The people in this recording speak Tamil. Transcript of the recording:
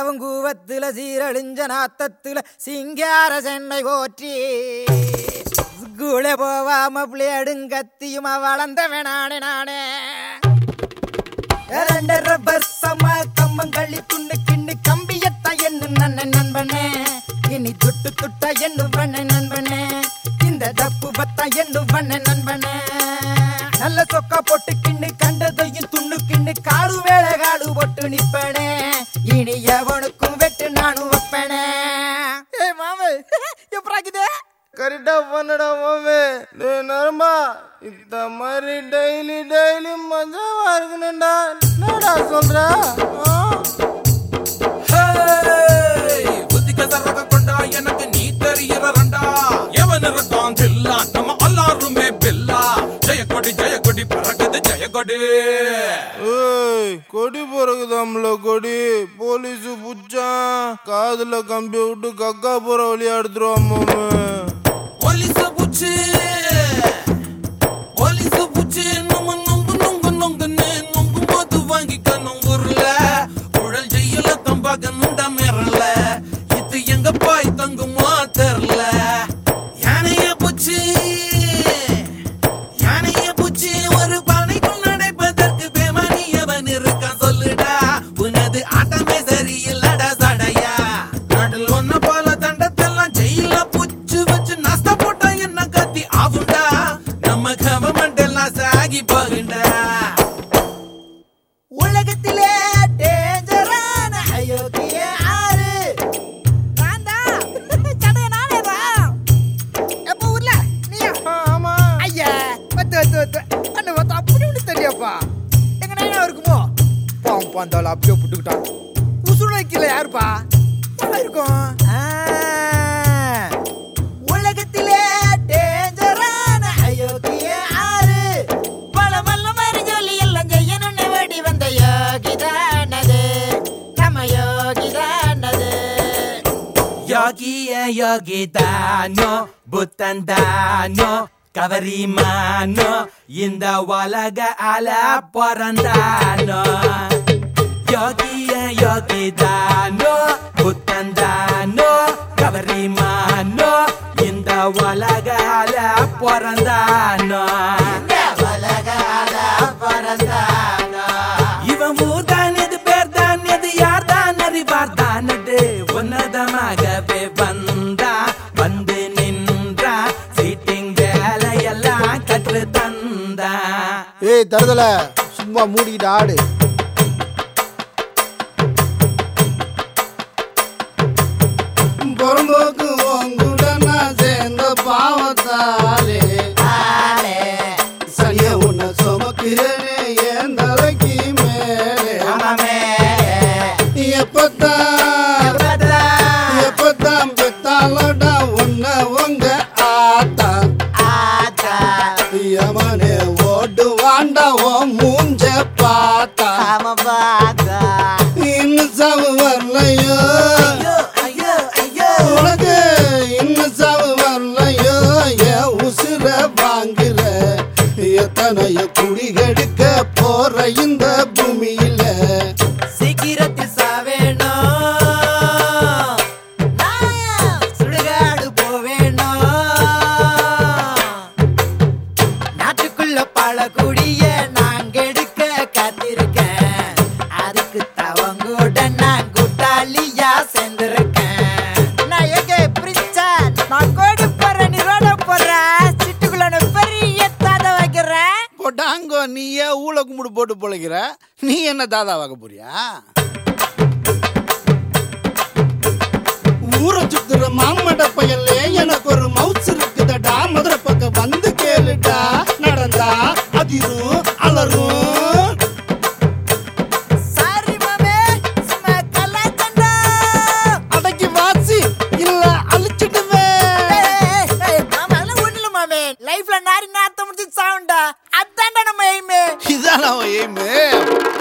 சீராவுங்கூவத்துல சீரழிஞ்ச நாத்தத்துல சிங்கார சென்னை போற்றி கூட போவாம பிள்ளையடுங்கத்தியுமா வளர்ந்தவன் நானே நானே ரெண்டரை வருஷமா கம்மங்களி துண்ணு கிண்ணு கம்பியத்தா என்ன நன்ன நண்பனே இனி துட்டு துட்டா என்ன பண்ண நண்பனே இந்த தப்பு பத்தா என்ன பண்ண நண்பனே நல்ல சொக்கா போட்டு கிண்ணு கண்டதையும் துண்ணு கிண்ணு காடு வேலை காடு போட்டு நிப்பனே இனி எவனுக்கும் வெட்டு நானும் வைப்பனே ஏ மாமே எப்படாக்குதே கரெக்டா பண்ணடா மாமே டேய் நரம்பா இந்த மாதிரி டெய்லி டெய்லி மஜாவா இருக்கணும்டா என்னடா சொல்ற ஆ? ஹேய், புத்திக சரக கொண்டா எனக்கு நீ தெரியறண்டா எவன் இருக்கான் தில்லா நம்ம எல்லாருமே பில்லா ஜெயக்கொடி ஜெயக்கொடி பறக்குது ஜெயக்கொடி ஏய் கொடி பிறகுதாம்ல கொடி போலீஸ் புச்சான் காதுல கம்பி விட்டு கக்கா போற வழியா எடுத்துருவான் மாமே போலீஸ புச்சு போலீஸ புச்சு நம்ம நொங்கு நொங்கு நொங்குன்னு நொங்கு போது வாங்கிக்க நொங்குறல குழல் ஜெயில தம்பாக நுண்ட மிரல இது எங்க பாய் தங்குமா தெரியல யானைய புச்சு யானைய புச்சு ஒரு பானைக்குள் நடைப்பதற்கு பேமானி எவன் இருக்கான் சொல்லுடா உனது ஆட்டமே சரியில்லடா சடையா நாட்டில் ஒன்ன போல தண்டத்தெல்லாம் ஜெயில புச்சு வச்சு நஷ்ட போட்டா என்ன கத்தி ஆகுண்டா நம்ம கவர்மெண்ட் எல்லாம் சாகி போகுண்டா உலகத்திலே டேஞ்சரான அயோக்கிய ஆறு நான்தா சடைய நானேதா எப்ப ஊர்ல நீயா ஆமா ஐயா வத்து வத்து வத்து அண்ணன் வத்து அப்படி இப்படி தெரியாப்பா எங்க நைனா இருக்குமோ பாவம் பாந்தாலும் அப்படியே புட்டுக்கிட்டான் உசுறு வைக்கல யாருப்பா யாரா இருக்கும் ஆ, உலகத்திலே டேஞ்சரான அயோக்கிய ஆறு பல மல்ல மாதிரி சொல்லி எல்லாம் செய்யணும்னு வேடி வந்த யோகிதானது நம்ம யோகிதானது யோகிய யோகிதானோ புத்தந்தானோ கவரிமானோ இந்த உலக அல பிறந்தானோ யோகிய யோகிதானோ புத்தந்தானோ கவரிமானோ இந்த உலக அல பிறந்தானோ இவன் ஊர் தான் எது பேர் தான் எது யார் தான் அறிவார் தானது உன்னதமாகவே வந்தா வந்து நின்றா சீட்டிங் வேலையெல்லாம் கற்று தந்தா ஏய் தருதல சும்மா மூடிக்கிட்டு ஆடு புறம்போக்கு உங்கூட நான் சேர்ந்த பாவத்தாலே சனிய உன்னை சுமக்கிறேனே என் தலைக்கு மேலே எப்பத்தான் எப்பத்தான் பெத்தாலடா உன்னை உங்க ஆத்தா யமனே ஓடு வாண்டா ஓ மூஞ்ச பார்த்தா இன்னும் சாவு வரலையோ உனக்கு இன்னும் சாவு வரலையோ என் உசுர வாங்குற எத்தனைய குடிகெடுக்க போற இந்த பூமியில சீக்கிரத்தில் சாவேணும் நான் சுடுகாடு போவேணும் நாட்டுக்குள்ள பல குடிய நான் கெடுக்க காத்திருக்கேன் அதுக்கு தவங்கூட நான் கூட்டாளியா சேர்ந்திருக்கேன் நான் எங்க பிரிச்சா நான் கோடி போறேன் நீ ரோட போற சிட்டுக்குள்ள நான் பெரிய தாத வைக்கிறேன் போட்டாங்கோ நீ ஏன் ஊழ கும்பிடு போட்டு பொழைக்கிற நீ என்ன தாதா வாக்க போறியா ஊரை சுத்துற மாமட பயலே எனக்கு ஒரு மவுஸ் இருக்குதடா மதுரை பக்கம் வந்து கேளுடா நடந்தா அதிரும் அலரும் சாரி மாமே சும்மா கலாச்சண்டா அடக்கி வாசி இல்ல அழிச்சிடுவேன் மாமா அதெல்லாம் ஒண்ணு இல்ல மாமே லைஃப்ல நாரி நாத்த முடிச்சு சாவுண்டா அதான்டா நம்ம எய்மே இதான் அவன் எய்மு